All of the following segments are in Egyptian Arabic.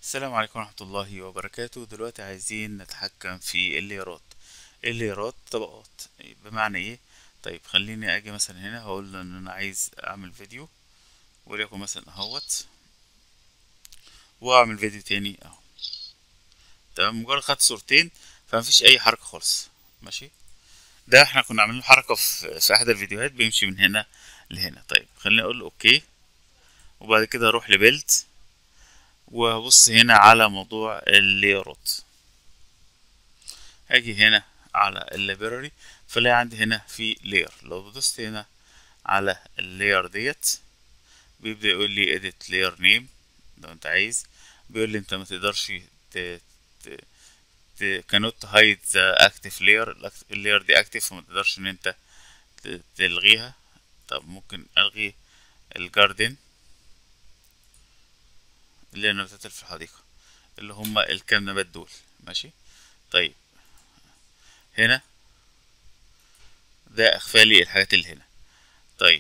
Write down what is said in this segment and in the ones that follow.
السلام عليكم ورحمة الله وبركاته دلوقتي عايزين نتحكم في الليرات الليرات طبقات بمعنى ايه طيب خليني اجي مثلا هنا هقول له ان انا عايز اعمل فيديو وليكن مثلا اهوت واعمل فيديو تاني اهو تمام مجرد خدت صورتين فمفيش اي حركة خالص ماشي ده احنا كنا عاملين حركة في, في احد الفيديوهات بيمشي من هنا لهنا طيب خليني اقول له اوكي وبعد كده اروح لبيلد وهبص هنا على موضوع الليرات هاجي هنا على الليبراري فلاقي عندي هنا في لير لو دوست هنا على اللير ديت بيبدأ يقول لي edit layer name لو انت عايز بيقول لي انت ما تقدرش ت... ت... ت... cannot hide the active layer اللير دي active فما تقدرش ان انت ت... تلغيها طب ممكن الغي الجاردن اللي هي النباتات اللي في الحديقة اللي هما الكام نبات دول ماشي طيب هنا ده اخفى لي الحاجات اللي هنا طيب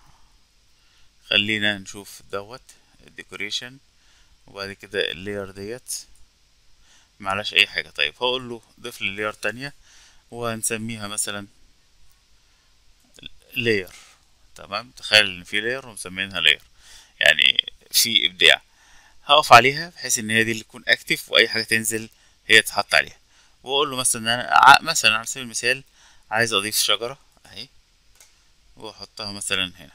خلينا نشوف دوت الديكوريشن وبعد كده اللير ديت معلاش اي حاجة طيب هقول له ضيف لي لير تانية وهنسميها مثلا لير تمام تخيل ان في لير ومسمينها لير يعني في ابداع هقف عليها بحيث ان هي دي اللي تكون اكتف واي حاجه تنزل هي تتحط عليها واقول له مثلا ان انا مثلا على سبيل المثال عايز اضيف شجره اهي واحطها مثلا هنا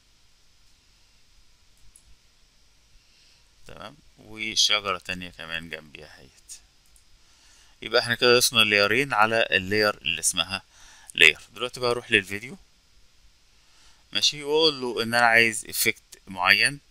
تمام وشجره تانية كمان جنبيها اهيت يبقى احنا كده ضفنا الليرين على اللير اللي اسمها لير دلوقتي بقى اروح للفيديو ماشي واقول له ان انا عايز افكت معين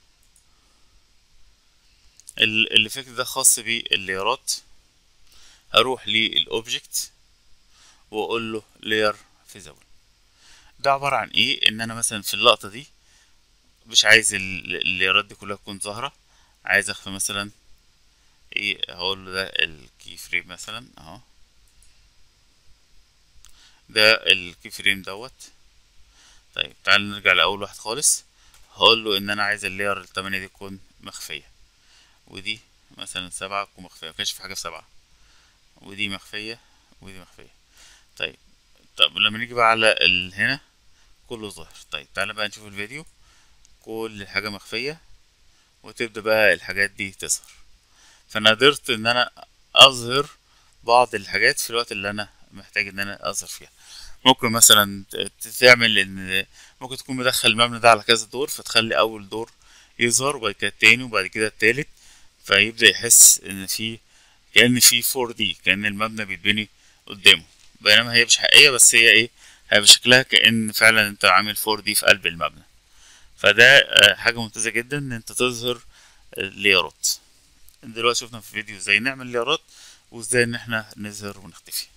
الافكت ده خاص بالليرات هروح للاوبجكت واقول له layer visible ده عبارة عن ايه ان انا مثلا في اللقطة دي مش عايز الليرات دي كلها تكون ظاهرة عايز اخفي مثلا ايه هقول له ده الكي فريم مثلا اهو ده الكي فريم دوت طيب تعال نرجع لاول واحد خالص هقول له ان انا عايز اللير التمانية دي تكون مخفية ودي مثلا سبعة تكون مخفية مكانش في حاجة في سبعة ودي مخفية ودي مخفية طيب طب لما نيجي بقى على ال هنا كله ظاهر طيب تعالى بقى نشوف الفيديو كل حاجة مخفية وتبدأ بقى الحاجات دي تظهر فأنا قدرت إن أنا أظهر بعض الحاجات في الوقت اللي أنا محتاج إن أنا أظهر فيها ممكن مثلا تعمل إن ممكن تكون مدخل المبنى ده على كذا دور فتخلي أول دور يظهر وبعد كده التاني وبعد كده التالت فيبدأ يحس إن في كأن في 4 دي كأن المبنى بيتبني قدامه بينما هي مش حقيقية بس هي إيه هي بشكلها كأن فعلا أنت عامل 4 دي في قلب المبنى فده حاجة ممتازة جدا إن أنت تظهر الليارات دلوقتي شفنا في فيديو ازاي نعمل ليارات وازاي إن احنا نظهر ونختفي